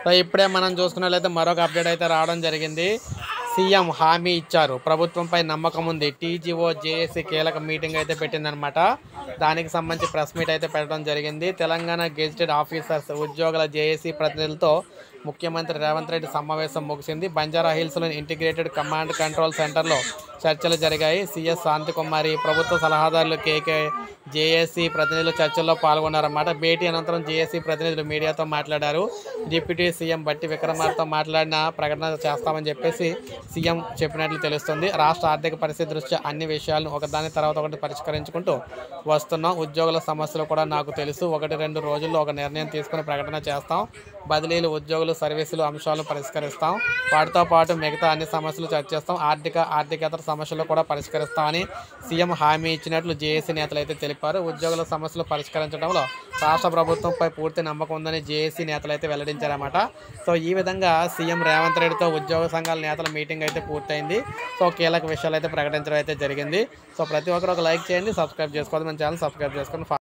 so ఇప్పుడే మనం చూసుకున్నట్లయితే మరొక అప్డేట్ అయితే రావడం జరిగింది సీఎం హామీ ఇచ్చారు ప్రభుత్వంపై నమ్మకం ఉంది టీజీఓ జేఏసీ కీలక మీటింగ్ అయితే పెట్టిందనమాట దానికి సంబంధించి ప్రెస్ మీట్ అయితే పెట్టడం జరిగింది తెలంగాణ గెజిటెడ్ ఆఫీసర్స్ ఉద్యోగుల జేఏసీ ప్రతినిధులతో ముఖ్యమంత్రి రేవంత్ రెడ్డి సమావేశం ముగిసింది బంజారా హిల్స్లోని ఇంటిగ్రేటెడ్ కమాండ్ కంట్రోల్ సెంటర్లో చర్చలు జరిగాయి సీఎస్ శాంతికుమారి ప్రభుత్వ సలహాదారులు కేకే జేఏసీ ప్రతినిధులు చర్చల్లో పాల్గొన్నారన్నమాట భేటీ అనంతరం జేఏసీ ప్రతినిధులు మీడియాతో మాట్లాడారు డిప్యూటీ సీఎం బట్టి విక్రమార్తో మాట్లాడిన ప్రకటన చేస్తామని చెప్పేసి సీఎం చెప్పినట్లు తెలుస్తుంది రాష్ట్ర ఆర్థిక పరిస్థితి దృష్ట్యా అన్ని విషయాలను ఒకదాని తర్వాత ఒకటి పరిష్కరించుకుంటూ వస్తున్నాం ఉద్యోగుల సమస్యలు కూడా నాకు తెలుసు ఒకటి రెండు రోజుల్లో ఒక నిర్ణయం తీసుకుని ప్రకటన చేస్తాం బదిలీలు ఉద్యోగులు సర్వీసులు అంశాలను పరిష్కరిస్తాం వాటితో పాటు మిగతా అన్ని సమస్యలు చర్చిస్తాం ఆర్థిక ఆర్థికేతర సమస్యలు కూడా పరిష్కరిస్తామని సీఎం హామీ ఇచ్చినట్లు జేఏసీ నేతలు అయితే తెలిపారు ఉద్యోగుల సమస్యలు పరిష్కరించడంలో రాష్ట్ర ప్రభుత్వంపై పూర్తి నమ్మకం ఉందని జేఏసీ నేతలు అయితే వెల్లడించారన్నమాట సో ఈ విధంగా సీఎం రేవంత్ రెడ్డితో ఉద్యోగ సంఘాల నేతల మీటింగ్ అయితే పూర్తయింది సో కీలక విషయాలు అయితే ప్రకటించడం అయితే జరిగింది సో ప్రతి ఒక్కరు ఒక లైక్ చేయండి సబ్స్క్రైబ్ చేసుకోవాలి మన ఛానల్ సబ్స్క్రైబ్ చేసుకొని